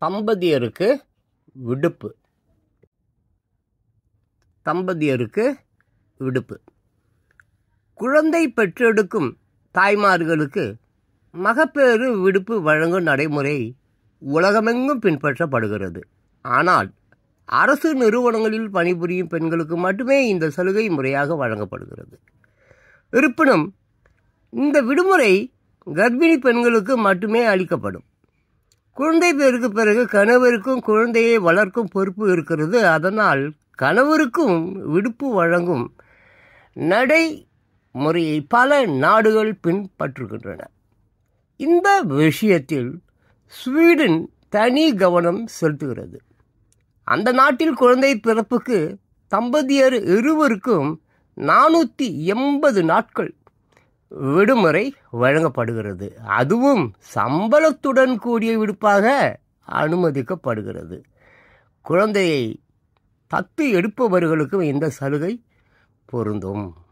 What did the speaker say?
தம்பதியருக்கு விடுப்பு தம்பதியருக்கு விடுப்பு குழந்தை பெற்றெடுக்கும் தாய்மார்களுக்கு மகப்பேறு விடுப்பு வழங்கும் நடைமுறை உலகமெங்கும் பின்பற்றப்படுகிறது ஆனால் அரசு நிறுவனங்களில் பணிபுரியும் பெண்களுக்கு மட்டுமே இந்த சலுகை முறையாக வழங்கப்படுகிறது இருப்பினும் இந்த விடுமுறை கர்ப்பிணி பெண்களுக்கு மட்டுமே அளிக்கப்படும் குழந்தை பேருக்கு பிறகு கணவருக்கும் குழந்தையை வளர்க்கும் பொறுப்பு இருக்கிறது அதனால் கணவருக்கும் விடுப்பு வழங்கும் நடைமுறையை பல நாடுகள் பின்பற்றுகின்றன இந்த விஷயத்தில் ஸ்வீடன் தனி கவனம் செலுத்துகிறது அந்த நாட்டில் குழந்தை பிறப்புக்கு தம்பதியர் இருவருக்கும் நானூற்றி எண்பது நாட்கள் விடுமுறை வழங்கப்படுகிறது அதுவும் சம்பளத்துடன் கூடிய விடுப்பாக அனுமதிக்கப்படுகிறது குழந்தையை தத்து எடுப்பவர்களுக்கும் இந்த சலுகை பொருந்தும்